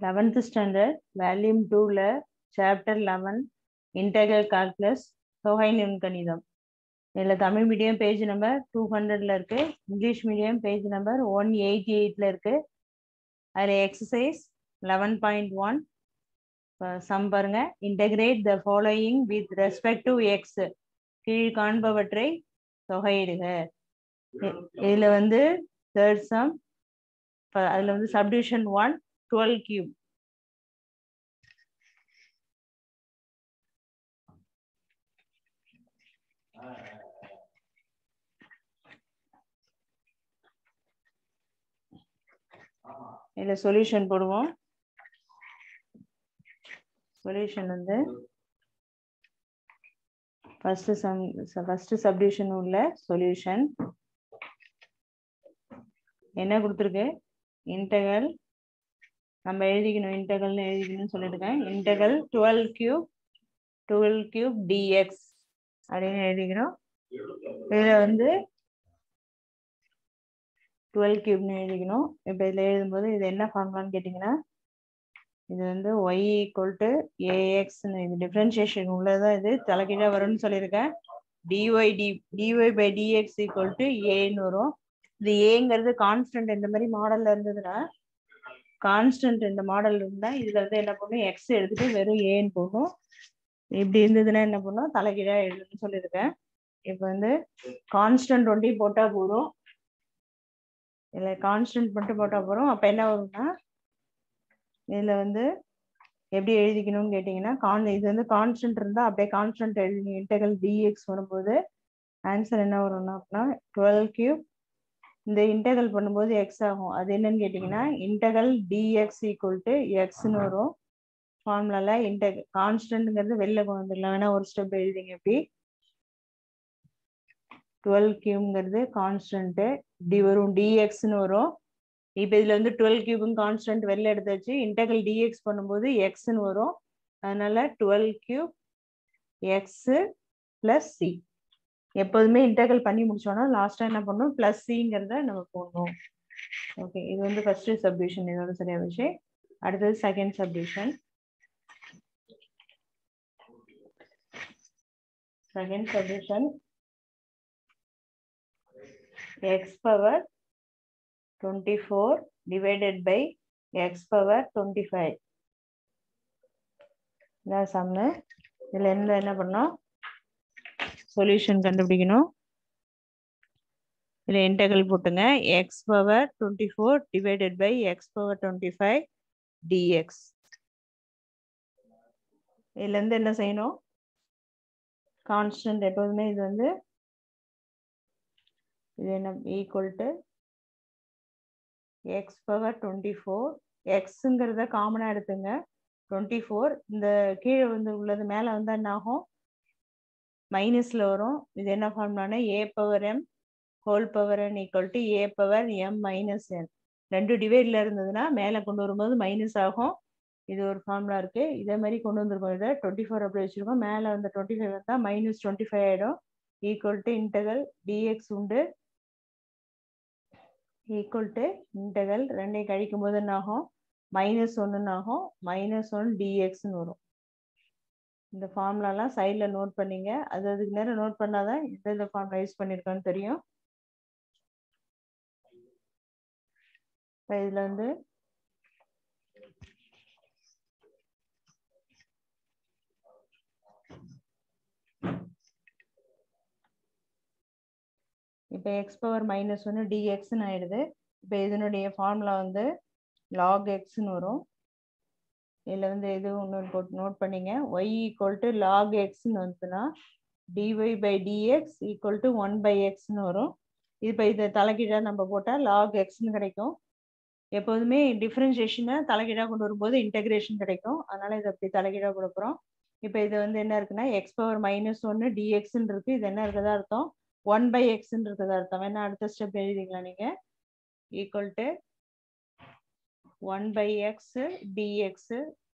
eleventh standard வேல்யூம் டூவில் chapter eleven integral calculus தொகை நுண்கணிதம் இதில் Tamil medium page number two ஹண்ட்ரட்ல இருக்கு English medium page number one eighty எயிட்ல இருக்கு அதில் exercise eleven point one sum பாருங்க integrate the following with respect to x கீழ் காண்பவற்றை தொகையிடுக இதில் வந்து தேர்ட் சம் அதில் வந்து சப்டிவிஷன் ஒன் டுவெல் கியூப் இதில் சொல்யூஷன் போடுவோம் சொல்யூஷன் வந்து ஃபர்ஸ்ட் சம் ஃபர்ஸ்ட் சப்டிவிஷன் உள்ள சொல்யூஷன் என்ன கொடுத்துருக்கு இன்டகல் நம்ம எழுதிக்கணும் இன்டகல்னு எழுதிக்கணும்னு சொல்லியிருக்கேன் integral twelve cube twelve cube dx அப்படின்னு எழுதிக்கணும் இதில் வந்து டுவெல் கியூப்னு எழுதிக்கணும் இப்போ இதில் எழுதும்போது இது என்ன ஃபார்முலான்னு கேட்டிங்கன்னா இது வந்து ஒய் ஈக்குவல் டு ஏஎக்ஸ்னு இது டிஃப்ரென்சியேஷன் உள்ளதான் இது தலைகீழாக வரும்னு சொல்லியிருக்கேன் dy d dy by dx equal to ஏன்னு வரும் இது ஏங்கிறது கான்ஸ்டன்ட் இந்த மாதிரி மாடலில் இருந்ததுன்னா கான்ஸ்டன்ட் இந்த மாடல் இருந்தால் இதில் வந்து என்ன பண்ணும் எக்ஸ் எடுத்துட்டு வெறும் ஏன்னு போகும் இப்படி இருந்ததுன்னா என்ன பண்ணும் தலைகீழாக எழுதுன்னு சொல்லியிருக்கேன் இப்போ வந்து கான்ஸ்டன்ட் ஒண்டி போட்டால் போதும் இல்லை கான்ஸ்டன்ட் மட்டும் போட்டால் போகிறோம் அப்போ என்ன வரும்னா இதில் வந்து எப்படி எழுதிக்கணும்னு கேட்டிங்கன்னா கான் இது வந்து கான்ஸ்டன்ட் இருந்தால் அப்படியே கான்ஸ்டன்ட் எழுதி இன்டெகல் டிஎக்ஸ் வரும்போது ஆன்சர் என்ன வரும்னா அப்படின்னா டுவெல் கியூப் இந்த இன்டெகல் பண்ணும்போது எக்ஸ் ஆகும் அது என்னன்னு கேட்டிங்கன்னா இன்டெகல் டிஎக்ஸ் ஈக்குவல் டு எக்ஸ்னு வரும் ஃபார்முலாவில் இன்டெக் கான்ஸ்டன்ட்ங்கிறது வெளில கொண்டு வந்துடலாம் வேணா ஒரு ஸ்டெப் எழுதிங்க எப்படி டுவெல் கியூங்கிறது கான்ஸ்டன்ட்டு இப்படி வரும் டிஎக்ஸ்னு வரும் இப்போ இதில் வந்து டுவெல் கியூபும் கான்ஸ்டன்ட் வெளில எடுத்தாச்சு இன்டெகல் டிஎக்ஸ் பண்ணும்போது எக்ஸ்னு வரும் அதனால twelve cube x plus c எப்போதுமே இன்டெகல் பண்ணி முடிச்சோன்னா லாஸ்ட்டாக என்ன பண்ணணும் ப்ளஸ் சிங்கிறத நம்ம போடணும் ஓகே இது வந்து ஃபர்ஸ்ட் சப்டிவிஷன் இதோட சரியா வச்சு அடுத்தது second subdivision second subdivision x power 24 divided by x power 25 இதான் சம்மு இதில் என்ன என்ன பண்ணோம் சொல்யூஷன் கண்டுபிடிக்கணும் இதில் இன்டகல் போட்டுங்க x power twenty four divided by x power twenty five dx இதுலேருந்து என்ன செய்யணும் கான்ஸ்டன்ட் எப்போதுமே இது வந்து இது என்ன equal to x power twenty four எக்ஸுங்கிறத காமனாக எடுத்துங்க டுவெண்ட்டி ஃபோர் இந்த கீழே வந்து உள்ளது மேலே வந்து என்ன ஆகும் மைனஸில் வரும் இது என்ன ஃபார்ம்லானா a power m whole power n equal to a power m minus n ரெண்டு டிவைடில் இருந்ததுன்னா மேலே கொண்டு வரும்போது மைனஸ் ஆகும் இது ஒரு ஃபார்முலா இருக்குது இதே மாதிரி கொண்டு வந்திருக்கோம் இதை டுவெண்ட்டி ஃபோர் அப்படி வச்சுருக்கோம் மேலே வந்து டுவெண்ட்டி ஃபைவ் வந்தால் மைனஸ் டுவெண்ட்டி ஃபைவ் ஆகிடும் ஈக்குவல் டு இன்டகல் டிஎக்ஸ் உண்டு ஈக்குவல் டு இன்டகல் ரெண்டையும் கழிக்கும் போது என்ன ஆகும் மைனஸ் ஒன்றுன்னு ஆகும் மைனஸ் ஒன் டிஎக்ஸ்னு வரும் இந்த ஃபார்முலாலாம் சைடில் நோட் பண்ணிங்க அது அதுக்கு நேரம் நோட் பண்ணாதான் எந்தெந்த ஃபார்முலா யூஸ் பண்ணியிருக்கோன்னு தெரியும் இப்போ இதில் வந்து இப்போ எக்ஸ் பவர் மைனஸ் ஒன்று டிஎக்ஸ்னு ஆயிடுது இப்போ இதனுடைய ஃபார்முலா வந்து லாக் எக்ஸ்னு வரும் இதில் வந்து இது ஒன்று போட்டு நோட் பண்ணிங்க ஒய் ஈக்குவல் டு லாக் எக்ஸ்னு வந்துச்சுன்னா dy by dx equal to one by எக்ஸ்னு வரும் இப்போ இதை தலைகீழாக நம்ம போட்டால் லாக் எக்ஸ்னு கிடைக்கும் எப்போதுமே டிஃப்ரென்சியேஷனை தலைகீழாக கொண்டு வரும்போது இன்டெகிரேஷன் கிடைக்கும் அதனால் இதை அப்படி தலைகீழாக கொடுக்குறோம் இப்போ இது வந்து என்ன இருக்குன்னா எக்ஸ் பவர் மைனஸ் ஒன்று டிஎக்ஸ்ன்னு இருக்குது இது என்ன இருக்குதா அர்த்தம் ஒன் பை எக்ஸ்ன்னு இருக்கிறதா அர்த்தம் வேணா அடுத்த ஸ்டெப் எழுதிக்கலாம் நீங்க equal to one by x dx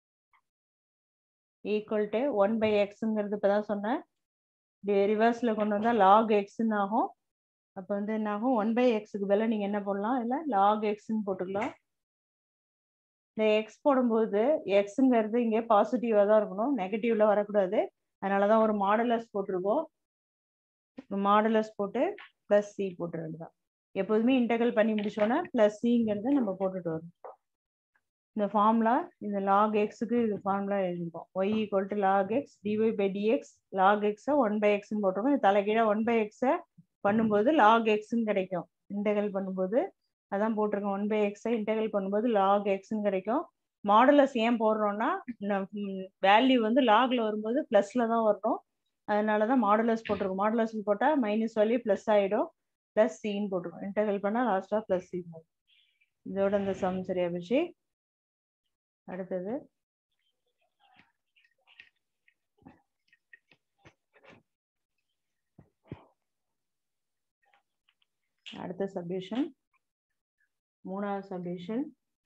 equal to one by எக்ஸுங்கிறது இப்போதான் சொன்னேன் ரிவர்ஸில் கொண்டு வந்தால் லாக் எக்ஸ்ன்னு ஆகும் அப்போ வந்து என்ன ஆகும் ஒன் பை எக்ஸுக்கு பதிலாக நீங்கள் என்ன போடலாம் இல்லை லாக் எக்ஸ்ன்னு போட்டுக்கலாம் இந்த எக்ஸ் போடும்போது எக்ஸுங்கிறது இங்கே பாசிட்டிவாக தான் இருக்கணும் நெகட்டிவ்ல வரக்கூடாது அதனால தான் ஒரு மாடலஸ் போட்டிருக்கோம் மாடலஸ் போட்டு ப்ளஸ் சி போட்டு வேண்டியதான் எப்போதுமே இன்டகல் பண்ணி முடிச்சோன்னா ப்ளஸ் சிங்கிறத நம்ம போட்டுட்டு வரோம் இந்த ஃபார்முலா இந்த லாக் எக்ஸுக்கு இது ஃபார்முலா எழுதிருக்கோம் y equal to log x dy by dx log எக்ஸை ஒன் பை எக்ஸ்ன்னு போட்டிருக்கோம் இது தலைகீழ ஒன் பை எக்ஸை பண்ணும்போது லாக் எக்ஸ்ன்னு கிடைக்கும் இன்டகல் பண்ணும்போது அதான் போட்டிருக்கோம் ஒன் பை எக்ஸை இன்டகல் பண்ணும்போது லாக் எக்ஸ்ன்னு கிடைக்கும் மாடலஸ் ஏன் போடுறோம்னா வேல்யூ வந்து லாக்ல வரும்போது ப்ளஸ்ல தான் வரணும் அதனால தான் மாடலஸ் போட்டிருக்கோம் மாடலஸ் போட்டால் மைனஸ் வேல்யூ ப்ளஸ் ஆகிடும் ப்ளஸ் சின்னு போட்டிருக்கோம் இன்டகல் பண்ணால் லாஸ்ட்டாக ப்ளஸ் சி இதோட இந்த சம் சரியா போச்சு அடுத்தது அடுத்த சப்டிஷன் மூணாவது சப்டிஷன்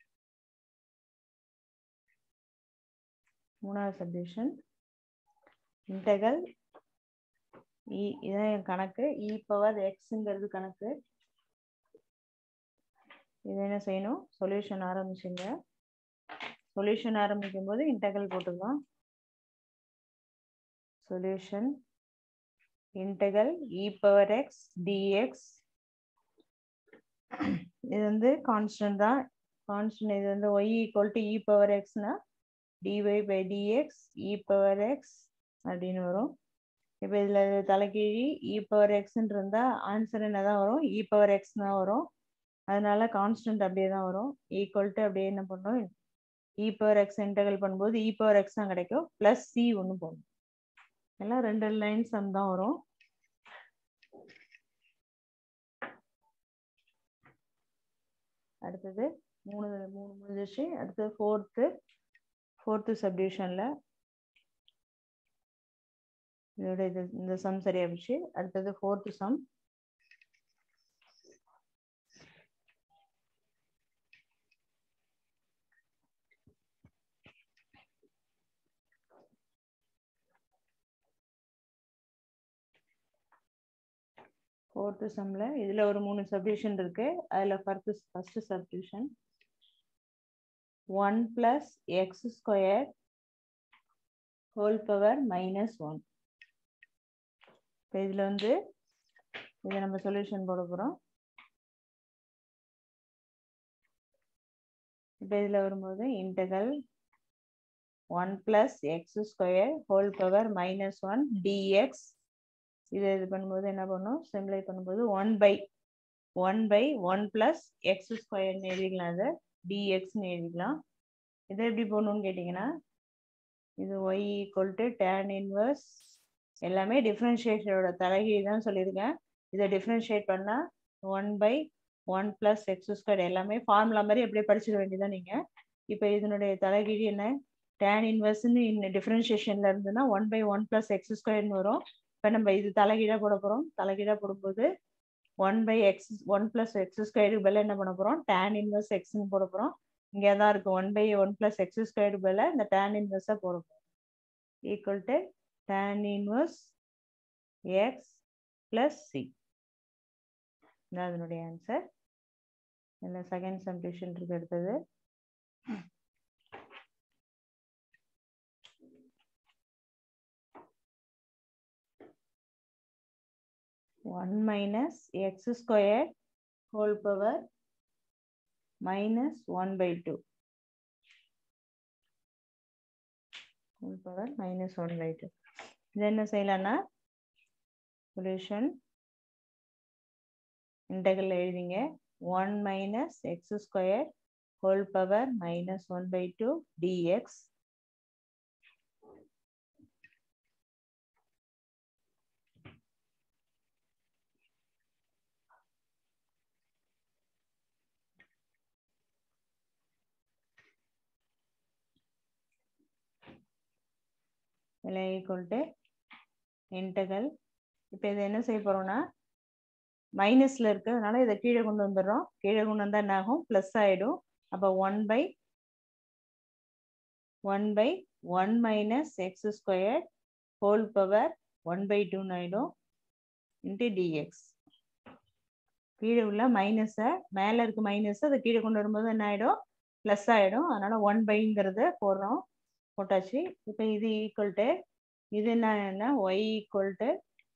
மூணாவது சப்டிஷன் இன்டகல் இ இதான் என் கணக்கு இ பவர் எக்ஸுங்கிறது கணக்கு இதை என்ன செய்யணும் சொல்யூஷன் ஆரம்பிச்சுங்க சொல்யூஷன் ஆரம்பிக்கும் போது இன்டகல் போட்டுக்கலாம் solution integral e power x dx இது வந்து கான்ஸ்டன்ட் தான் கான்ஸ்டன்ட் இது வந்து y equal to e power எக்ஸ்னா dy by dx e power x அப்படின்னு வரும் இப்போ இதில் தலைக்கீழி இ பவர் எக்ஸ்ன்னு இருந்தால் ஆன்சர் என்ன தான் வரும் இ பவர் எக்ஸ் தான் வரும் அதனால கான்ஸ்டன்ட் அப்படியே தான் வரும் ஈக்குவல் டு அப்படியே என்ன பண்ணணும் இ பவர் எக்ஸ் இன்டகல் பண்ணும்போது இ பவர் எக்ஸ் தான் கிடைக்கும் ப்ளஸ் சி ஒன்று போகணும் எல்லாம் ரெண்டு லைன் சம் தான் வரும் அடுத்தது மூணு மூணு முடிஞ்சிச்சு அடுத்தது ஃபோர்த்து ஃபோர்த்து சப்டிவிஷனில் இதோட இது இந்த சம் சரியாகிடுச்சு அடுத்தது ஃபோர்த்து சம் ஃபோர்த்து சம்மில் இதில் ஒரு மூணு சப்டிவிஷன் இருக்கு அதில் first first subdivision one plus x square whole power minus one இப்போ இதில் வந்து இதை நம்ம சொல்யூஷன் போட போகிறோம் இப்போ இதில் வரும்போது integral one plus x square whole power minus one dx இதை இது பண்ணும்போது என்ன பண்ணும் சிம்ப்ளை பண்ணும்போது one by one by one plus x ஸ்கொயர்னு எழுதிக்கலாம் அதை டிஎக்ஸ்னு எழுதிக்கலாம் இதை எப்படி போடணும்னு கேட்டிங்கன்னா இது y equal to tan inverse எல்லாமே டிஃப்ரென்ஷியேஷனோட தலைகீழ் தான் சொல்லியிருக்கேன் இதை டிஃப்ரென்ஷியேட் பண்ணால் one by one plus x square எல்லாமே ஃபார்முலா மாதிரி எப்படியே படிச்சிட வேண்டியதான் நீங்கள் இப்போ இதனுடைய தலைகீழ் என்ன டேன் இன்வர்ஸ்னு இன்னும் டிஃப்ரென்ஷியேஷனில் இருந்துன்னா one by one plus x ஸ்கொயர்னு வரும் இப்போ நம்ம இது தலைகீழாக போட போகிறோம் தலைகீழாக போடும்போது one by x one plus x ஸ்கொயருக்கு பதில் என்ன பண்ண போகிறோம் டேன் இன்வர்ஸ் எக்ஸ்னு போட போகிறோம் இங்கே தான் இருக்குது one by one plus x ஸ்கொயருக்கு பதில் இந்த டேன் இன்வர்ஸாக போட போகிறோம் equal to tan inverse x plus c இதான் அதனுடைய ஆன்சர் இதில் செகண்ட் சம்டிஷன் இருக்கு அடுத்தது one minus x square whole power minus one by two whole power minus one by two இது என்ன செய்யலாம்னா சொல்யூஷன் இன்டகல் எழுதிங்க one minus x square whole power minus one by two dx இல்லை equal to integral இப்போ இதை என்ன செய்ய போகிறோம்னா மைனஸில் இருக்கிறதுனால இதை கீழே கொண்டு வந்துடுறோம் கீழே கொண்டு வந்தால் என்ன ஆகும் ப்ளஸ் ஆகிடும் அப்போ one by one by one minus x square whole power one by டூன்னு ஆகிடும் இன்ட்டு டிஎக்ஸ் கீழே உள்ள மைனஸை மேலே இருக்க மைனஸை அதை கீழே கொண்டு வரும்போது என்ன ஆகிடும் ப்ளஸ் ஆகிடும் அதனால ஒன் பைங்கிறத போடுறோம் போட்டாச்சு இப்போ இது ஈக்குவல் டு இது என்ன என்ன y equal to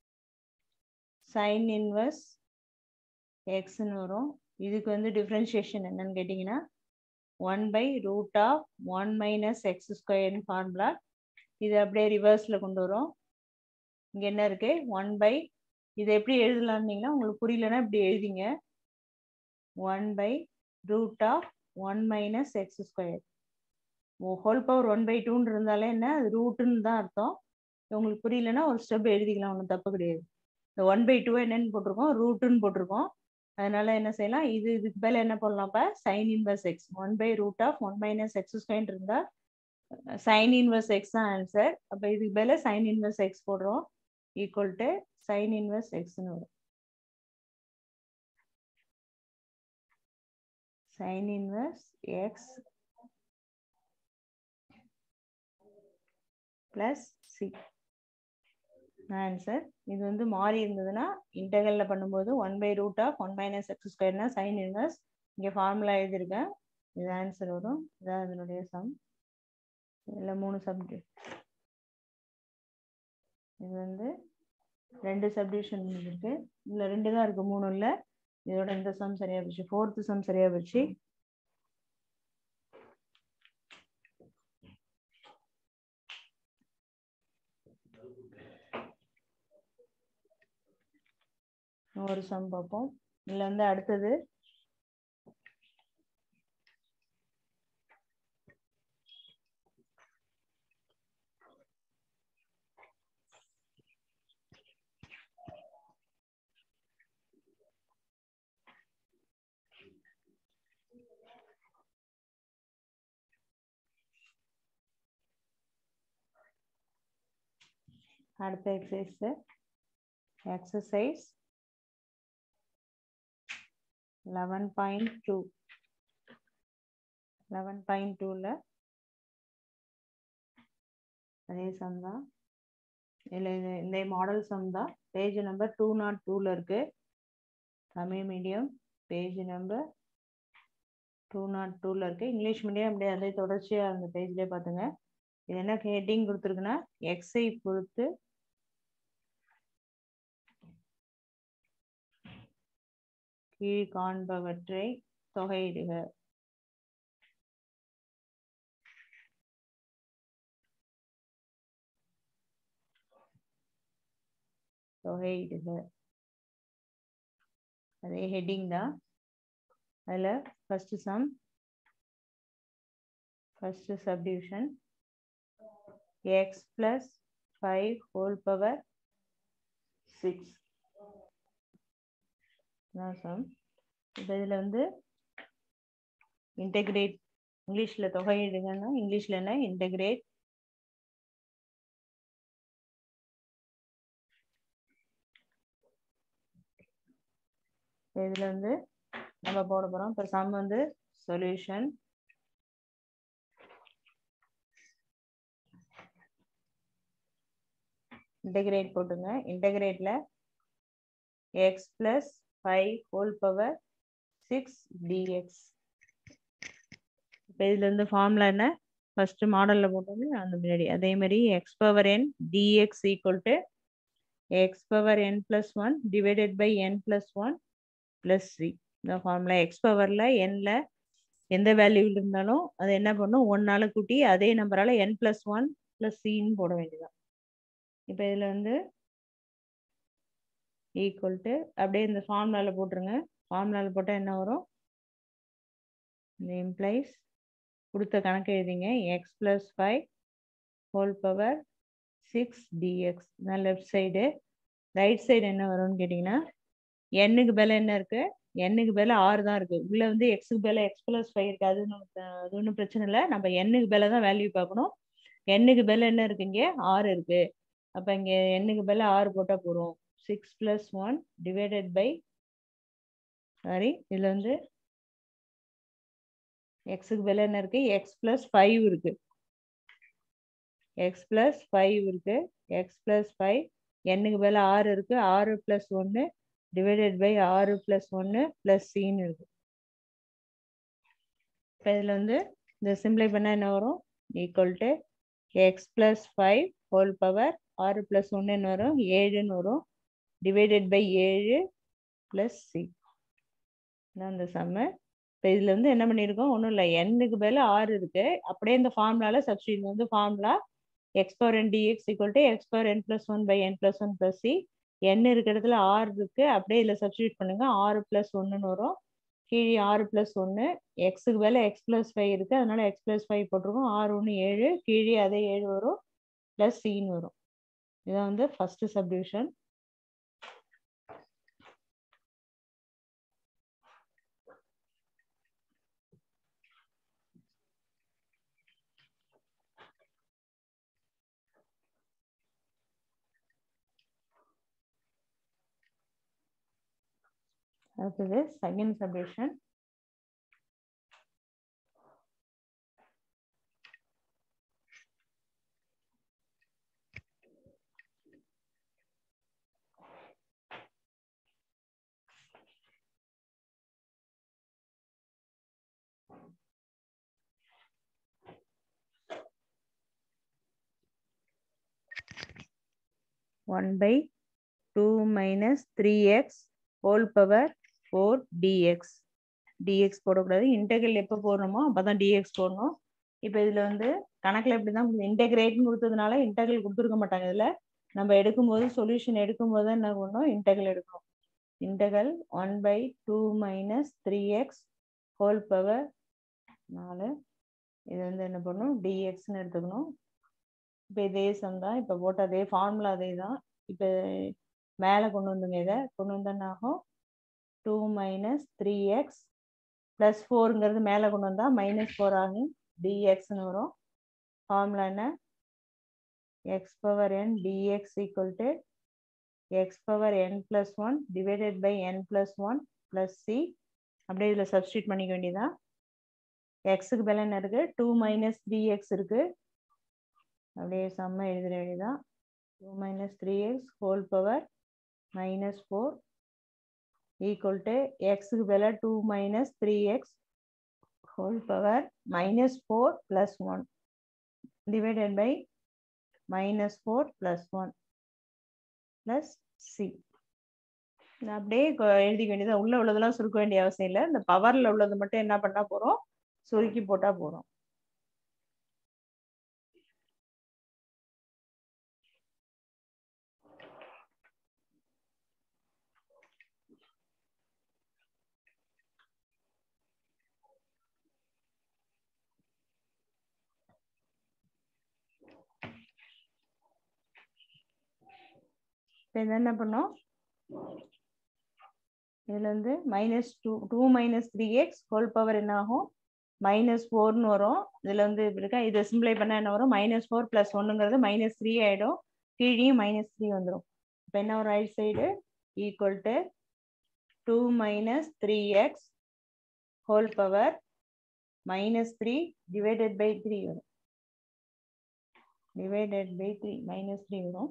sine inverse எக்ஸ்ன்னு வரும் இதுக்கு வந்து டிஃப்ரென்ஷியேஷன் என்னன்னு கேட்டிங்கன்னா one by root of one minus x ஸ்கொயர்னு ஃபார்முலா இது அப்படியே ரிவர்ஸில் கொண்டு வரும் இங்கே என்ன இருக்கு ஒன் பை இதை எப்படி எழுதலாம்னீங்கன்னா உங்களுக்கு புரியலன்னா இப்படி எழுதிங்க one by root of one minus x square whole power one by டூன்னு இருந்தாலே என்ன அது ரூட்டுன்னு தான் அர்த்தம் உங்களுக்கு புரியலன்னா ஒரு ஸ்டெப் எழுதிக்கலாம் ஒன்றும் தப்பு கிடையாது இந்த ஒன் பை டூ என்னன்னு போட்டிருக்கோம் ரூட்டுன்னு போட்டிருக்கோம் அதனால என்ன செய்யலாம் இது இதுக்கு மேலே என்ன பண்ணலாம் இப்போ sine inverse x one by root of one minus x square இருந்தால் சைன் இன்வர்ஸ் எக்ஸ் தான் ஆன்சர் அப்போ இதுக்கு மேலே சைன் இன்வர்ஸ் எக்ஸ் போடுறோம் ஈக்குவல் டு சைன் இன்வர்ஸ் எக்ஸ்னு வரும் sine inverse x plus c answer இது வந்து மாறி இருந்ததுன்னா இன்டகரில் பண்ணும்போது one by root of one minus x ஸ்கொயர்னா சைன் இன்வர்ஸ் இங்கே ஃபார்முலா எழுதியிருக்கேன் இது ஆன்சர் வரும் இதான் இதனுடைய சம் இதில் மூணு சப்ஜெக்ட் இது வந்து ரெண்டு சப்டிவிஷன் இருக்கு இதில் ரெண்டு தான் இருக்குது மூணு இல்லை இதோட இந்த சம் சரியாக போச்சு ஃபோர்த்து சம் சரியாக போச்சு ஒரு சம் பார்ப்போம் இதில் வந்து அடுத்தது அடுத்த exercise exercise eleven point two eleven point டூவில் அதே சம் தான் இல்லை இது இந்த மாடல் சம் தான் பேஜ் நம்பர் டூ நாட் டூவில் இருக்கு Tamil medium page number two naught டூவில் இருக்கு இங்கிலீஷ் மீடியம் அப்படியே அதே தொடர்ச்சியாக அந்த பேஜ்லேயே பார்த்துங்க இது என்ன ஹெட்டிங் கொடுத்துருக்குன்னா எக்ஸை பொறுத்து கீழ் காண்பவற்றை தொகையிடுக தொகையிடுக அதே ஹெட்டிங் தான் அதில் first sum first subdivision x plus five whole power six sum இப்போ இதில் வந்து இன்டெகிரேட் இங்கிலீஷில் தொகையிடுங்கன்னா இங்கிலீஷில் என்ன இன்டெகிரேட் இதில் வந்து நம்ம போட போகிறோம் இப்போ சம் வந்து சொல்யூஷன் இன்டெகிரேட் போட்டுங்க இன்டெகிரேட்டில் x plus five whole power six dx இப்போ இதில் இருந்து ஃபார்முலா என்ன ஃபர்ஸ்ட் மாடலில் போட்டது அந்த முன்னாடி அதே மாதிரி x power n dx equal to x power n plus one divided by n plus one plus c இந்த ஃபார்முலா எக்ஸ் பவரில் என்ல எந்த வேல்யூவில் இருந்தாலும் அதை என்ன பண்ணும் ஒன்னால கூட்டி அதே நம்பரால் என் பிளஸ் ஒன் பிளஸ் சின்னு போட வேண்டியதான் இப்போ இதில் வந்து ஈக்குவல் டு அப்படியே இந்த ஃபார்முலாவில் போட்டுருங்க ஃபார்முலாவில் போட்டால் என்ன வரும் இந்த இம்ப்ளைஸ் கொடுத்த கணக்கு எழுதிங்க x plus five whole power six dx தான் லெஃப்ட் சைடு ரைட் சைடு என்ன வரும்னு கேட்டிங்கன்னா எண்ணுக்கு பேல என்ன இருக்கு எண்ணுக்கு பேல ஆறு தான் இருக்கு உள்ள வந்து எக்ஸுக்கு பேல எக்ஸ் பிளஸ் ஃபைவ் இருக்கு அது அது ஒன்றும் பிரச்சனை இல்லை நம்ம எண்ணுக்கு பேல தான் வேல்யூ பார்க்கணும் எண்ணுக்கு பேல என்ன இருக்கு இங்கே ஆறு இருக்கு அப்போ இங்கே எண்ணுக்கு பேல ஆறு போட்டால் போகிறோம் six plus one divided by sorry இதில் வந்து எக்ஸுக்கு பேல என்ன இருக்கு எக்ஸ் பிளஸ் ஃபைவ் இருக்கு எக்ஸ் பிளஸ் ஃபைவ் இருக்கு எக்ஸ் பிளஸ் ஃபைவ் எண்ணுக்கு பேல ஆறு இருக்கு ஆறு பிளஸ் ஒன்று டிவைடட் பை ஆறு பிளஸ் ஒன்று பிளஸ் சின்னு இருக்கு இப்போ இதில் வந்து இந்த சிம்ப்ளை பண்ணால் என்ன வரும் equal to x plus five whole power ஆறு ப்ளஸ் ஒன்று என்ன வரும் ஏழுன்னு வரும் டிவைடட் பை ஏழு ப்ளஸ் சி இதான் இந்த சம்மு இப்போ இதில் வந்து என்ன பண்ணியிருக்கோம் ஒன்றும் இல்லை எண்ணுக்கு பதில் ஆறு இருக்குது அப்படியே இந்த ஃபார்முலால சப்ஸ்டியூட் வந்து formula x power n dx equal to x power n plus one by n plus one plus c n இருக்கிற இடத்துல ஆறு இருக்குது அப்படியே இதில் சப்ஸ்டியூட் பண்ணுங்க ஆறு ப்ளஸ் ஒன்றுன்னு வரும் கீழே ஆறு ப்ளஸ் ஒன்று எக்ஸுக்கு மேலே எக்ஸ் ப்ளஸ் ஃபைவ் இருக்குது அதனால எக்ஸ் ப்ளஸ் ஃபைவ் போட்டிருக்கோம் ஆறு ஒன்று ஏழு கீழே அதே ஏழு வரும் ப்ளஸ் சின்னு வரும் இதான் வந்து ஃபஸ்ட்டு சப்டிவிஷன் அடுத்தது second subdivision one by two minus three x whole power four dx dx போடக்கூடாது இன்டெகிரல் எப்போ போடுறோமோ அப்போ தான் டிஎக்ஸ் போடணும் இப்போ இதில் வந்து கணக்கில் எப்படி தான் இன்டெகிரேட்னு கொடுத்ததுனால இன்டெகிரல் கொடுத்துருக்க மாட்டாங்க இதில் நம்ம எடுக்கும்போது சொல்யூஷன் எடுக்கும்போது என்ன பண்ணணும் இன்டெகிரல் எடுக்கணும் integral one by two minus three x whole power நாலு இது வந்து என்ன பண்ணணும் டிஎக்ஸ்னு எடுத்துக்கணும் இப்போ இதே சம் தான் இப்போ போட்ட அதே ஃபார்முலா அதே தான் இப்போ மேலே கொண்டு வந்துங்க இதை கொண்டு வந்தோன்னா ஆகும் two minus three x plus ஃபோருங்கிறது மேலே கொண்டு வந்தால் மைனஸ் ஃபோர் ஆகும் டிஎக்ஸ்னு வரும் ஃபார்முலா என்ன x power n dx equal to x power n plus one divided by n plus one plus c அப்படியே இதில் சப்ஸ்டியூட் பண்ணிக்க வேண்டியதான் எக்ஸுக்கு பதில் என்ன இருக்குது டூ மைனஸ் த்ரீ எக்ஸ் இருக்குது அப்படியே செம்ம எழுதிட வேண்டியதான் two minus three x whole power minus four equal to எக்ஸுக்கு பதில் two minus three x whole power minus four plus one divided by minus four plus one plus c அப்படியே எழுதிக்க வேண்டியது உள்ள உள்ளதெல்லாம் சுருக்க வேண்டிய அவசியம் இல்லை இந்த பவரில் உள்ளது மட்டும் என்ன பண்ணால் போகிறோம் சுருக்கி போட்டால் போகிறோம் இப்போ இது என்ன பண்ணோம் இதில் வந்து minus two two minus three x whole power என்ன ஆகும் மைனஸ் ஃபோர்னு வரும் இதில் வந்து இப்படி இருக்கா இதை சிம்பிளை பண்ணால் என்ன வரும் மைனஸ் ஃபோர் ப்ளஸ் ஒன்றுங்கிறது மைனஸ் த்ரீ ஆகிடும் கீழேயும் மைனஸ் த்ரீ வந்துடும் இப்போ என்ன ஒரு right side equal to two minus three x whole power minus three divided by three வரும் divided by three minus three வரும்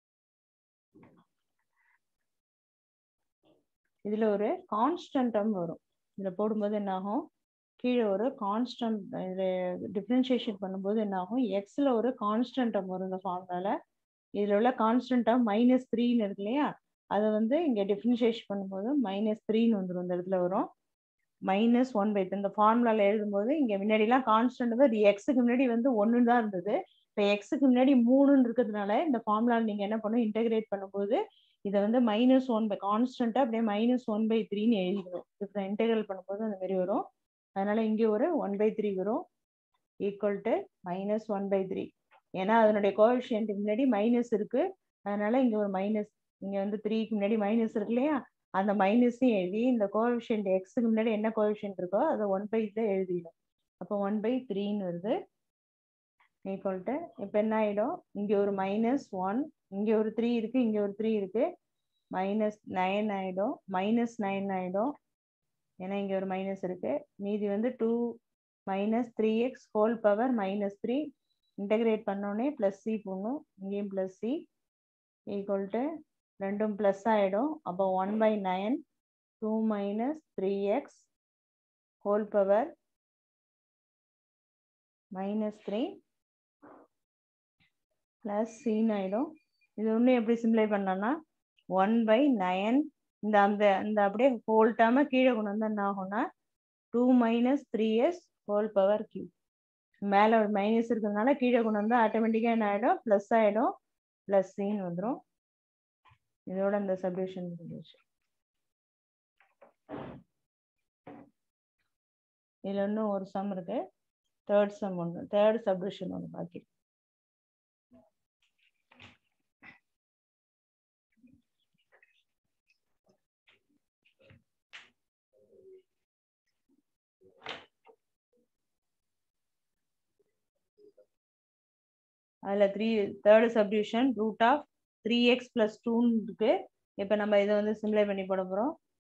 இதில் ஒரு கான்ஸ்டன்ட் டேர்ம் வரும் இதில் போடும்போது என்ன ஆகும் கீழே ஒரு கான்ஸ்டன்ட் இது டிஃப்ரென்ஷியேஷன் பண்ணும்போது என்ன ஆகும் எக்ஸில் ஒரு கான்ஸ்டன்ட் டேர்ம் வரும் இந்த ஃபார்முலாவில் இதில் உள்ள கான்ஸ்டன்ட் டேர்ம் மைனஸ் த்ரீன்னு இருக்கு இல்லையா அதை வந்து இங்கே டிஃப்ரென்ஷியேஷன் பண்ணும்போது மைனஸ் த்ரீன்னு வந்துடும் இந்த இடத்துல வரும் மைனஸ் ஒன் பை இந்த ஃபார்முலாவில் எழுதும்போது இங்கே முன்னாடிலாம் கான்ஸ்டன்ட் வந்து எக்ஸுக்கு முன்னாடி வந்து ஒன்று தான் இருந்தது இப்போ எக்ஸுக்கு முன்னாடி மூணுன்னு இருக்கிறதுனால இந்த ஃபார்முலாவில் நீங்கள் என்ன பண்ணும் இன்டெகிரேட் பண்ணும்போது இதை வந்து மைனஸ் ஒன் பை கான்ஸ்டண்ட்டாக அப்படியே மைனஸ் ஒன் பை த்ரீன்னு எழுதிக்கணும் இப்போ இன்டெகிரல் பண்ணும்போது அந்த மாதிரி வரும் அதனால இங்கே ஒரு ஒன் பை த்ரீ வரும் equal to minus one by three ஏன்னா அதனுடைய கோஎஃபிஷியன்ட்டுக்கு முன்னாடி மைனஸ் இருக்கு அதனால இங்கே ஒரு மைனஸ் இங்கே வந்து த்ரீக்கு முன்னாடி மைனஸ் இருக்கு இல்லையா அந்த மைனஸையும் எழுதி இந்த கோஎஃபிஷியன்ட் எக்ஸுக்கு முன்னாடி என்ன கோஎஃபிஷியன்ட் இருக்கோ அதை ஒன் பை தான் எழுதிடும் அப்போ ஒன் பை த்ரீன்னு வருது ஈக்குவல் டு இப்போ என்ன ஆகிடும் இங்கே ஒரு மைனஸ் ஒன் இங்கே ஒரு த்ரீ இருக்குது இங்கே ஒரு த்ரீ இருக்குது மைனஸ் நைன் ஆகிடும் மைனஸ் நைன் ஆகிடும் ஏன்னா இங்கே ஒரு மைனஸ் இருக்குது மீதி வந்து two minus three x whole power minus three integrate பண்ணோடனே ப்ளஸ் சி போடணும் இங்கேயும் ப்ளஸ் சி ஈக்குவல் டு ரெண்டும் ப்ளஸ் ஆகிடும் அப்போ one by nine two minus three x whole power minus three plus சின்னு ஆகிடும் இது ஒன்றும் எப்படி சிம்ப்ளை பண்ணலாம்னா ஒன் பை நயன் இந்த அந்த இந்த அப்படியே ஹோல் டேர்மை கீழே கொண்டு வந்தால் என்ன ஆகும்னா two minus three x whole power cube மேலே ஒரு மைனஸ் இருக்கிறதுனால கீழே கொண்டு வந்தால் ஆட்டோமேட்டிக்காக என்ன ஆகிடும் ப்ளஸ் ஆகிடும் ப்ளஸ் சின்னு வந்துடும் இதோட இந்த சப்டிவிஷன் முடிஞ்சிச்சு இதில் இன்னும் ஒரு சம் இருக்கு தேர்ட் சம் ஒன்று தேர்ட் சப்டிவிஷன் ஒன்று பாக்கி அதில் three third subdivision root of three x plus டூன்னு இருக்கு இப்போ நம்ம இதை வந்து சிம்ப்ளை பண்ணி போட போகிறோம்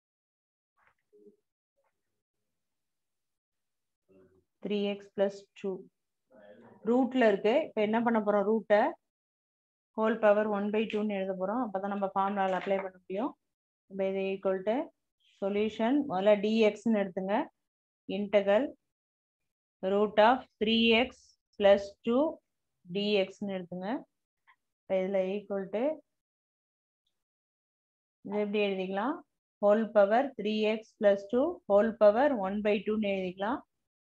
த்ரீ எக்ஸ் ப்ளஸ் டூ ரூட்டில் இருக்கு இப்போ என்ன பண்ண போகிறோம் ரூட்டை ஹோல் பவர் ஒன் பை டூன்னு எழுத போகிறோம் அப்போ தான் நம்ம ஃபார்முலாவில் அப்ளை பண்ண முடியும் இப்போ இது ஈக்குவல் டு சொல்யூஷன் முதல்ல டிஎக்ஸ்ன்னு எடுத்துங்க integral root of three x plus two டிஎக்ஸ்ன்னு எடுத்துங்க இப்போ இதில் ஈக்குவல் டு இது எப்படி எழுதிக்கலாம் whole power three x plus two whole power one by டூன்னு எழுதிக்கலாம்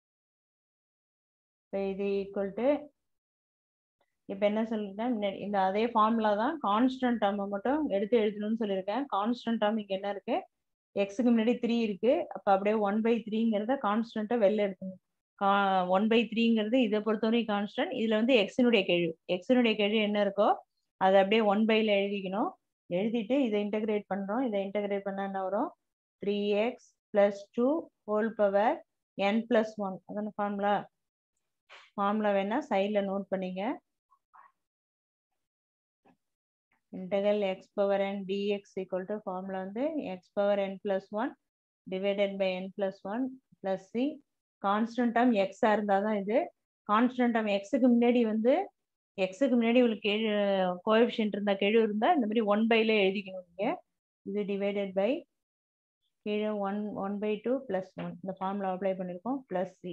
இப்போ இது ஈக்குவல் டு இப்போ என்ன சொல்லியிருக்கேன் இந்த அதே ஃபார்முலா தான் கான்ஸ்டன்ட் டேர்மை மட்டும் எடுத்து எழுதணும்னு சொல்லியிருக்கேன் கான்ஸ்டன்ட் டேர்ம் இங்கே என்ன இருக்கு எக்ஸுக்கு முன்னாடி த்ரீ இருக்கு அப்போ அப்படியே ஒன் பை த்ரீங்கிறத கான்ஸ்டன்ட்டை வெளில எடுத்துங்க ஒன் பை த்ரீங்கிறது இதை பொறுத்தவரை கான்ஸ்டன்ட் இதில் வந்து எக்ஸினுடைய கெழு எக்ஸினுடைய கெழு என்ன இருக்கோ அதை அப்படியே ஒன் பைல எழுதிக்கணும் எழுதிட்டு இதை இன்டகிரேட் பண்ணுறோம் இதை இன்டகிரேட் பண்ணால் என்ன வரும் three x plus two whole power n plus one அதான ஃபார்முலா ஃபார்முலா வேணால் சைடில் நோட் பண்ணிங்க integral x power n dx equal to formula வந்து x power n plus 1 divided by n plus 1 plus c constant term x இருந்தால் தான் இது constant term எக்ஸுக்கு முன்னாடி வந்து எக்ஸுக்கு முன்னாடி உங்களுக்கு கெழு கோஎஃபிஷியன்ட் இருந்தால் கெழு இருந்தால் இந்த மாதிரி ஒன் பைல எழுதிக்கணும் நீங்கள் இது டிவைடட் பை கீழே one one by two plus one இந்த ஃபார்முலா அப்ளை பண்ணியிருக்கோம் ப்ளஸ் சி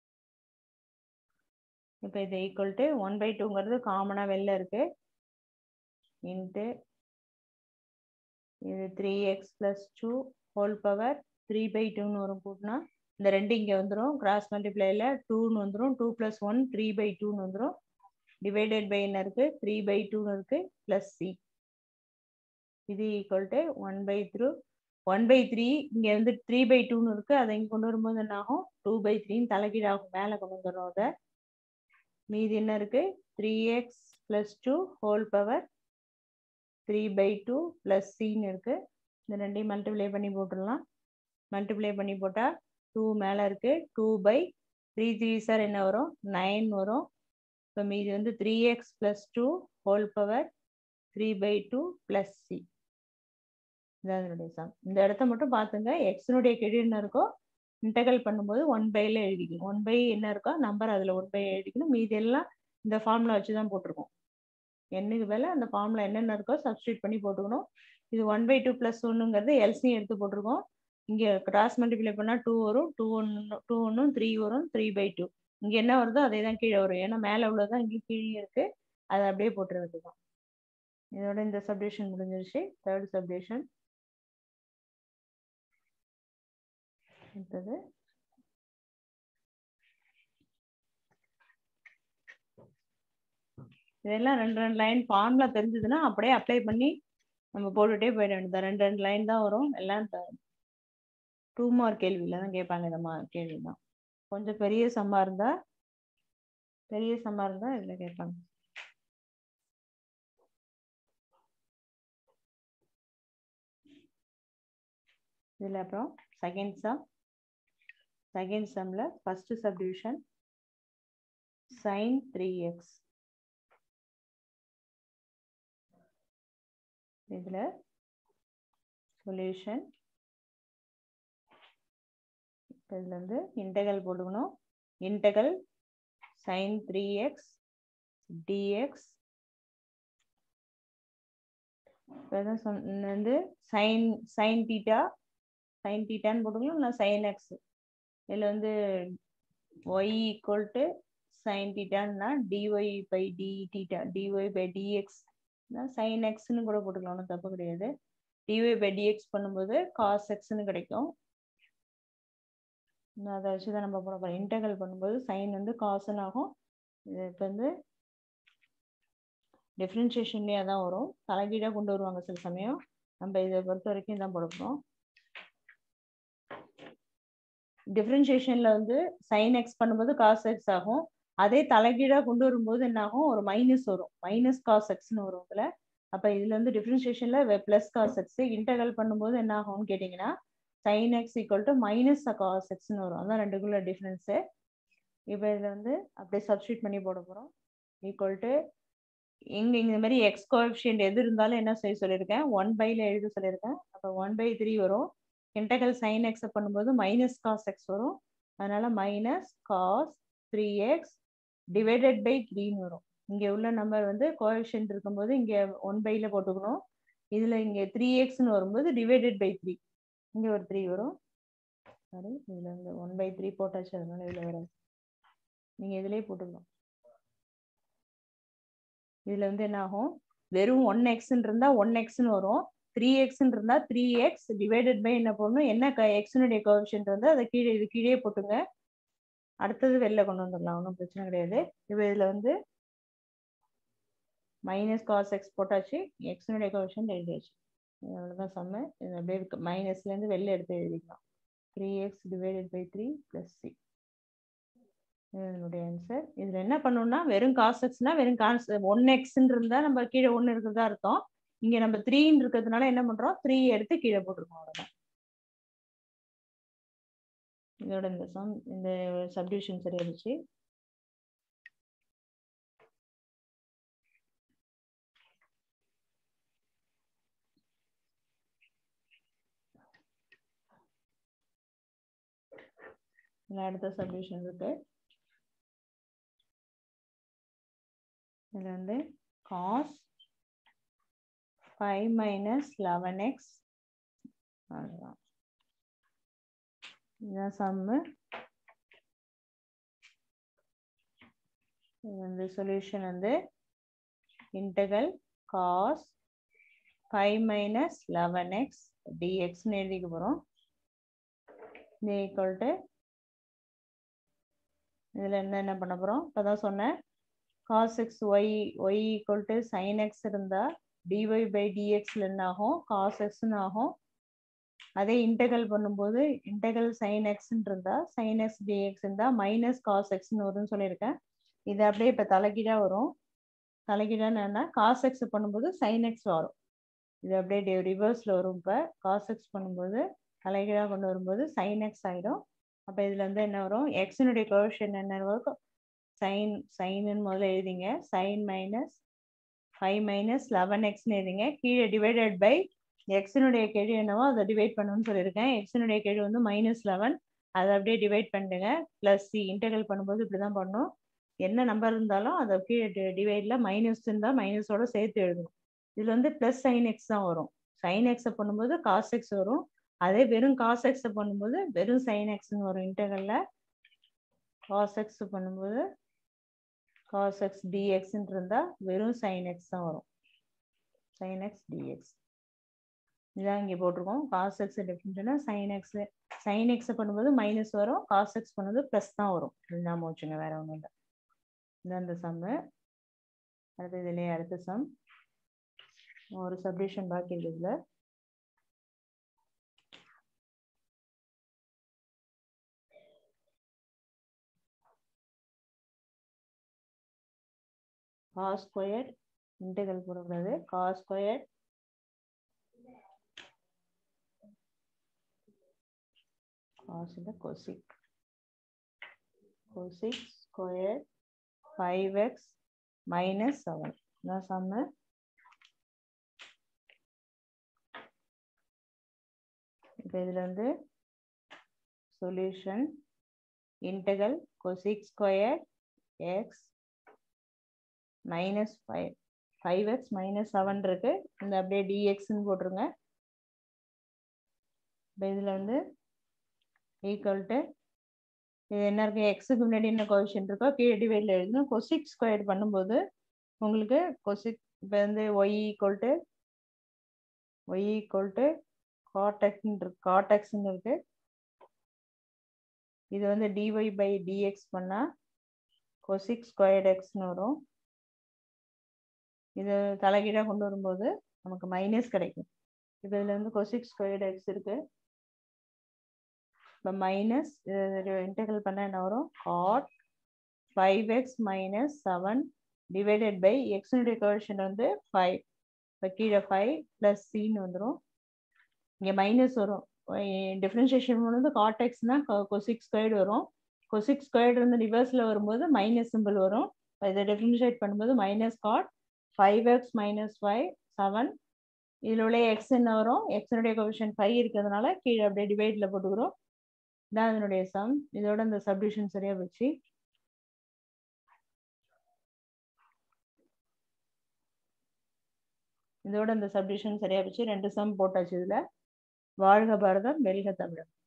இப்போ இது ஈக்குவல் டு ஒன் பை டூங்கிறது காமனாக வெளில இருக்குது இன்ட்டு இது three x plus two whole power three by டூன்னு வரும் கூட்டினா இந்த ரெண்டு இங்கே வந்துடும் கிராஸ் மல்டிப்ளைல டூன்னு வந்துடும் two plus one three by டூன்னு வந்துடும் டிவைடட் பை என்ன இருக்குது த்ரீ பை டூன்னு இருக்குது ப்ளஸ் சி இது equal to one by through one by three இங்கே வந்து த்ரீ பை டூன்னு இருக்குது அதை இங்கே கொண்டு வரும்போது என்ன ஆகும் டூ பை த்ரீன்னு தலைகீழாகும் மேலே கொண்டு வந்துடுறோம் அதை மீதி என்ன இருக்குது three x plus two whole power three by two plus சின்னு இருக்குது இந்த ரெண்டையும் மல்டிப்ளை பண்ணி போட்டுடலாம் மல்டிப்ளை பண்ணி போட்டால் டூ மேலே இருக்குது two by three three sir என்ன வரும் நைன் வரும் இப்போ மீதி வந்து three x plus two whole power three by two plus c இதான் இதனுடைய சம் இந்த இடத்த மட்டும் பார்த்துங்க எக்ஸினுடைய கெழு என்ன இருக்கோ இன்டகல் பண்ணும்போது ஒன் பைல எழுதிக்கணும் ஒன் பை என்ன இருக்கோ நம்பர் அதில் ஒன் பை எழுதிக்கணும் மீதி எல்லாம் இந்த ஃபார்முலா வச்சு தான் போட்டிருக்கோம் என்னுக்கு மேலே அந்த ஃபார்முலா என்னென்ன இருக்கோ சப்ஸ்டியூட் பண்ணி போட்டுக்கணும் இது ஒன் பை டூ ப்ளஸ் ஒன்றுங்கிறது எல்சியும் எடுத்து போட்டிருக்கோம் இங்கே கிராஸ் மல்டிப்ளை பண்ணால் டூ வரும் டூ ஒன்று டூ ஒன்றும் த்ரீ வரும் த்ரீ பை டூ இங்கே என்ன வருதோ அதே தான் கீழே வரும் ஏன்னா மேலே உள்ளதான் இங்கே கீழே இருக்குது அதை அப்படியே போட்டுறது தான் இதோட இந்த சப்டிவிஷன் முடிஞ்சிருச்சு தேர்ட் சப்டிவிஷன் அடுத்தது இதெல்லாம் ரெண்டு ரெண்டு லைன் ஃபார்முலா தெரிஞ்சதுன்னா அப்படியே அப்ளை பண்ணி நம்ம போட்டுகிட்டே போயிட வேண்டியது ரெண்டு ரெண்டு லைன் தான் வரும் எல்லாம் டூ மார்க் கேள்வியில் தான் கேட்பாங்க இந்த மா கேள்வி தான் கொஞ்சம் பெரிய சம்மா இருந்தால் பெரிய சம்மா இருந்தால் இதில் கேட்பாங்க இதில் அப்புறம் செகண்ட் சம் செகண்ட் சம்மில் first subdivision sine three x இதில் சொல்யூஷன் இதில் வந்து இன்டகல் போட்டுக்கணும் integral sine three x dx வந்து சைன் சைன் தீட்டா சைன் தீட்டான்னு போட்டுக்கலாம் இல்லை சைன் எக்ஸ் இதில் வந்து ஒய் ஈக்குவல் டு சைன் தீட்டான்னா dy by d theta dy by dx sine எக்ஸ்னு கூட போட்டுக்கலாம் ஒன்றும் தப்பு கிடையாது டிஒய் பை டிஎக்ஸ் பண்ணும்போது காஸ் எக்ஸ்னு கிடைக்கும் அதை வச்சு தான் நம்ம போட போகிறோம் இன்டெகல் பண்ணும்போது சைன் வந்து காசுன்னு ஆகும் இது இப்போ வந்து டிஃப்ரென்ஷியேஷன்லேயே தான் வரும் தலைகீழாக கொண்டு வருவாங்க சில சமயம் நம்ம இதை பொறுத்த வரைக்கும் தான் போட போகிறோம் டிஃப்ரென்ஷியேஷனில் வந்து சைன் எக்ஸ் பண்ணும்போது காஸ் எக்ஸ் ஆகும் அதே தலைகீழாக கொண்டு வரும்போது என்ன ஆகும் ஒரு மைனஸ் வரும் மைனஸ் காஸ் எக்ஸ்னு வரும் இதில் அப்போ இதில் வந்து டிஃப்ரென்ஷியேஷனில் ப்ளஸ் காஸ் எக்ஸ் இன்டகல் பண்ணும்போது என்ன ஆகும்னு கேட்டிங்கன்னா sine x equal to minus cos எக்ஸ்னு வரும் அதான் ரெண்டுக்குள்ள டிஃப்ரென்ஸு இப்போ இதில் வந்து அப்படியே சப்ஸ்டியூட் பண்ணி போட போகிறோம் ஈக்குவல் டு இங்கே இந்த மாதிரி எக்ஸ் கோஎஃபிஷியன்ட் எது இருந்தாலும் என்ன செய்ய சொல்லியிருக்கேன் ஒன் பைல எழுத சொல்லியிருக்கேன் அப்போ ஒன் பை த்ரீ வரும் இன்டகல் சைன் எக்ஸை பண்ணும்போது மைனஸ் காஸ் எக்ஸ் வரும் அதனால minus cos three x divided by த்ரீன்னு வரும் இங்கே உள்ள நம்பர் வந்து கோஎஃபிஷியன்ட் இருக்கும்போது இங்கே ஒன் பைல போட்டுக்கணும் இதில் இங்கே த்ரீ எக்ஸ்னு வரும்போது டிவைடட் பை த்ரீ இங்கே ஒரு த்ரீ வரும் சாரி இதில் வந்து ஒன் பை த்ரீ போட்டாச்சு அதனால இதில் வராது நீங்கள் இதிலே போட்டுக்கலாம் இதில் வந்து என்ன ஆகும் வெறும் ஒன் எக்ஸ்ன்னு இருந்தால் ஒன் எக்ஸ்னு வரும் த்ரீ எக்ஸ்ன்னு இருந்தால் த்ரீ எக்ஸ் டிவைடட் பை என்ன போடணும் என்ன க எக்ஸினுடைய கோஎஃபிஷியன்ட் வந்து அதை கீழே இது கீழே போட்டுங்க அடுத்தது வெளில கொண்டு வந்துடலாம் ஒன்றும் பிரச்சனை கிடையாது இப்போ இதில் வந்து மைனஸ் காஸ் எக்ஸ் போட்டாச்சு எக்ஸினுடைய கோஎஃபிஷியன்ட் எழுதியாச்சு அவ்வளோதான் சம்மு இது அப்படியே இருக்கு மைனஸ்லேருந்து வெளில எடுத்து எழுதிக்கலாம் three x divided by three plus c இதனுடைய ஆன்சர் இதில் என்ன பண்ணணும்னா வெறும் காஸ் எக்ஸ்னா வெறும் காஸ் ஒன் எக்ஸ்ன்னு இருந்தால் நம்ம கீழே ஒன்று இருக்கிறதா அர்த்தம் இங்கே நம்ம த்ரீன்னு இருக்கிறதுனால என்ன பண்ணுறோம் த்ரீ எடுத்து கீழே போட்டிருக்கோம் அவ்வளோதான் இதோட இந்த சம் இந்த சப்டிவிஷன் சரியாயிடுச்சு இதில் அடுத்த சப்டிவிஷன் இருக்கு இதில் வந்து cos five minus eleven x அவ்வளோதான் இதுதான் சம்மு இது வந்து சொல்யூஷன் வந்து integral cos five minus eleven x டிஎக்ஸ்னு எழுதிக்க போகிறோம் இது ஈக்குவல் டு இதில் என்ன என்ன பண்ண போகிறோம் இப்போ தான் சொன்னேன் cos x y y equal to sine x இருந்தால் டிஒய் பை டிஎக்ஸில் என்ன ஆகும் காஸ் எக்ஸ்னு ஆகும் அதே இன்டெகல் பண்ணும்போது இன்டெகல் சைன் எக்ஸ்ன்னு இருந்தால் சைன் எக்ஸ் டிஎக்ஸ் இருந்தால் மைனஸ் காஸ் எக்ஸ்னு வரும்னு சொல்லியிருக்கேன் இது அப்படியே இப்போ தலைகீழாக வரும் தலைகீழான்னு என்ன காஸ் எக்ஸ் பண்ணும்போது சைன் எக்ஸ் வரும் இது அப்படியே ரிவர்ஸில் வரும் இப்போ காஸ் எக்ஸ் பண்ணும்போது தலைகீழாக கொண்டு வரும்போது சைன் எக்ஸ் ஆகிடும் அப்போ இதில் வந்து என்ன வரும் எக்ஸினுடைய கோஷன் என்ன வரும் சைன் சைனுன்னு முதல்ல எழுதிங்க sine minus five minus eleven எக்ஸ்னு எழுதிங்க கீழே டிவைடட் பை எக்ஸினுடைய கேள்வி என்னவோ அதை டிவைட் பண்ணணும்னு சொல்லியிருக்கேன் எக்ஸினுடைய கேள்வி வந்து மைனஸ் லெவன் அதை அப்படியே டிவைட் பண்ணிடுங்க ப்ளஸ் சி இன்டெகிரல் பண்ணும்போது இப்படி தான் பண்ணணும் என்ன நம்பர் இருந்தாலும் அதை கீழே டிவைடில் மைனஸ் இருந்தால் மைனஸோட சேர்த்து எழுதணும் இதில் வந்து ப்ளஸ் சைன் எக்ஸ் தான் வரும் சைன் எக்ஸை பண்ணும்போது காஸ் எக்ஸ் வரும் அதே வெறும் காஸ் எக்ஸை பண்ணும்போது வெறும் சைன் எக்ஸ்னு வரும் இன்டெகரில் காஸ் எக்ஸ் பண்ணும்போது காஸ் எக்ஸ் டிஎக்ஸ்ன்னு இருந்தால் வெறும் சைன் எக்ஸ் தான் வரும் சைன் எக்ஸ் டிஎக்ஸ் இதான் இங்கே போட்டிருக்கோம் காஸ் எக்ஸ் டிஃப்ரெண்ட்னா சைன் எக்ஸ் சைன் எக்ஸை பண்ணும்போது மைனஸ் வரும் காஸ் எக்ஸ் பண்ணும்போது ப்ளஸ் தான் வரும் இதுதான் வச்சுங்க வேற ஒன்றும் இல்லை இதான் இந்த சம்மு அடுத்து இதுலேயே அடுத்த சம் ஒரு சப்டிஷன் பாக்கி இருக்கு இதில் காஸ் ஸ்கொயர் இன்டெகல் போடக்கூடாது காஸ் ஸ்கொயர் காஸ் இல்லை cosec cosec square five x minus seven இதான் சம்மு இப்போ இதில் வந்து solution integral cosec square x minus five five x minus seven இருக்கு இந்த அப்படியே டிஎக்ஸ்ன்னு போட்டுருங்க இப்போ இதில் வந்து ஈக்குவல் டு இது என்ன இருக்கு எக்ஸுக்கு முன்னாடி என்ன கோஷன் இருக்கோ கீழே டிவைடில் எழுதணும் கொசிக் ஸ்கொயர் பண்ணும்போது உங்களுக்கு கொசிக் இப்போ வந்து y equal to y equal to காட்டெக்ஸ்ன்னு இருக்கு காட்டெக்ஸ்ன்னு இருக்கு இது வந்து டிஒய் பை டிஎக்ஸ் பண்ணால் கொசிக் ஸ்கொயர்ட் எக்ஸ்னு வரும் இது தலைகீழாக கொண்டு வரும்போது நமக்கு மைனஸ் கிடைக்கும் இப்போ இதில் வந்து கொசிக் ஸ்கொயர்ட் எக்ஸ் இருக்கு இப்போ மைனஸ் இன்டெகிரல் பண்ணால் என்ன வரும் cot five x minus seven divided by எக்ஸனுடைய கோஷன் வந்து ஃபைவ் இப்போ கீழே ஃபைவ் ப்ளஸ் சின்னு வந்துடும் இங்கே மைனஸ் வரும் டிஃப்ரென்ஷியேஷன் வந்து காட் எக்ஸ்னா கொசிக் ஸ்கொயர்டு வரும் கொசிக் ஸ்கொயர்டு வந்து ரிவர்ஸில் வரும்போது மைனஸ் சிம்பிள் வரும் இதை டிஃப்ரென்ஷியேட் பண்ணும்போது minus cot five x minus five seven இதில் உள்ள எக்ஸ் என்ன வரும் எக்ஸனுடைய கொஷன் ஃபைவ் இருக்கிறதுனால கீழே அப்படியே டிவைடில் போட்டுக்கிறோம் இதான் அதனுடைய சம் இதோட இந்த சப்டிஷன் சரியா வச்சு இதோட இந்த சப்டிஷன் சரியா வச்சு ரெண்டு சம் போட்டாச்சு இதுல வாழ்க பாரதம் வெல்க தமிழம்